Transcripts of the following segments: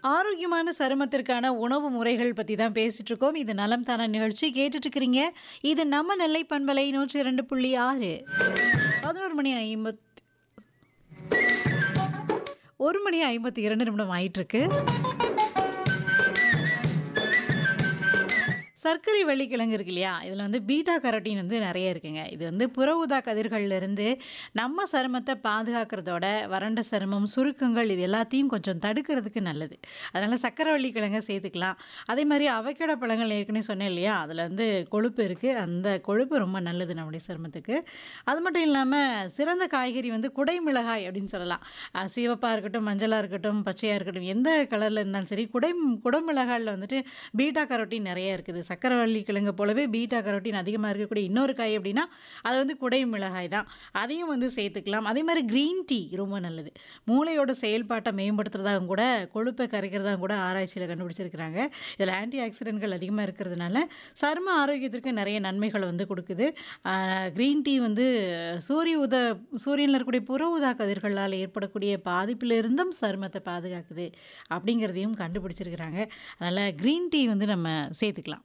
ஆரோக்கியமான சருமத்திற்கான உணவு முறைகள் பத்தி தான் பேசிட்டு இருக்கோம். இது நலம் தானா நிகழ்ச்சி கேட்டுட்டு இருக்கிறீங்க. இது நம்ம நெல்லை பண்பலை 102.6 11 மணி 50 1 மணி 52 நிமிடம் ஆயிட்டிருக்கு. சர்க்கரை வள்ளிக்கிழங்கு இருக்கு இல்லையா? இதில வந்து பீட்டா கரோட்டின் வந்து நெறைய இருக்குங்க. இது வந்து புற ஊதா கதிர்கள்ல இருந்து நம்ம சருமத்த பாதுகாக்கிறதோட, வறண்ட சருமம், சுருக்கங்கள் இது எல்லாத்தையும் கொஞ்சம் தடுக்கிறதுக்கு நல்லது. அதனால சர்க்கரைவள்ளி கிழங்க சேர்த்துக்கலாம். அதேமாரி அவகேடோ பழங்கள் ஏற்கனவே சொன்னேன் இல்லையா? அதில வந்து கொழுப்பு இருக்கு. அந்த கொழுப்பு ரொம்ப நல்லது நம்முடைய சருமத்துக்கு. அது மட்டும் இல்லாம சிறந்த காய்கறி வந்து குடை மிளகாய் அப்படின்னு சொல்லலாம். அ சிவப்பா இருக்கட்டும், மஞ்சளா இருக்கட்டும், பச்சையா இருக்கட்டும், எந்த கலர்ல இருந்தாலும் சரி, குடை குடமிளகாய்ல வந்துட்டு பீட்டா கரோட்டின் நெறைய இருக்குது. சர்க்கரைவள்ளி கிழங்கு போலவே பீட்டா கரோட்டின் அதிகமா இருக்கக்கூடிய இன்னொரு காய் அப்படின்னா, அது வந்து குடை மிளகாய் தான். அதையும் வந்து சேர்த்துக்கலாம். அதேமாரி கிரீன் டீ ரொம்ப நல்லது. மூளையோட செயல்பாட்ட மேம்படுத்துறதாகவும் கூட, கொழுப்ப கரைக்கிறதாகவும் கூட ஆராய்ச்சியில கண்டுபிடிச்சிருக்கிறாங்க. இதில ஆன்டி ஆக்சிடென்ட்கள் அதிகமா இருக்கிறதுனால, சரும ஆரோக்கியத்திற்கு நெறைய நன்மைகள வந்து குடுக்குது. அ கிரீன் டீ வந்து சூரிய ஊத சூரியன்ல இருக்கக்கூடிய புற ஊதா கதிர்களால ஏற்படக்கூடிய பாதிப்பிலிருந்தும் சருமத்த பாதுகாக்குது. அப்படிங்கிறதையும் கண்டுபிடிச்சிருக்கிறாங்க. அதனால கிரீன் டீ வந்து நம்ம சேர்த்துக்கலாம்.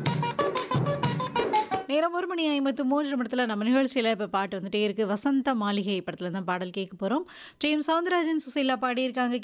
நேரம் 1 மணி 53 நிமிடத்தில நம்ம நிகழ்ச்சியில இப்ப பாட்டு வந்துட்டே இருக்கு. வசந்த மாளிகை படத்துல தான் பாடல் கேட்க போறோம். டி. எம். சௌந்தரராஜன், சுசீலா பாடியிருக்காங்க.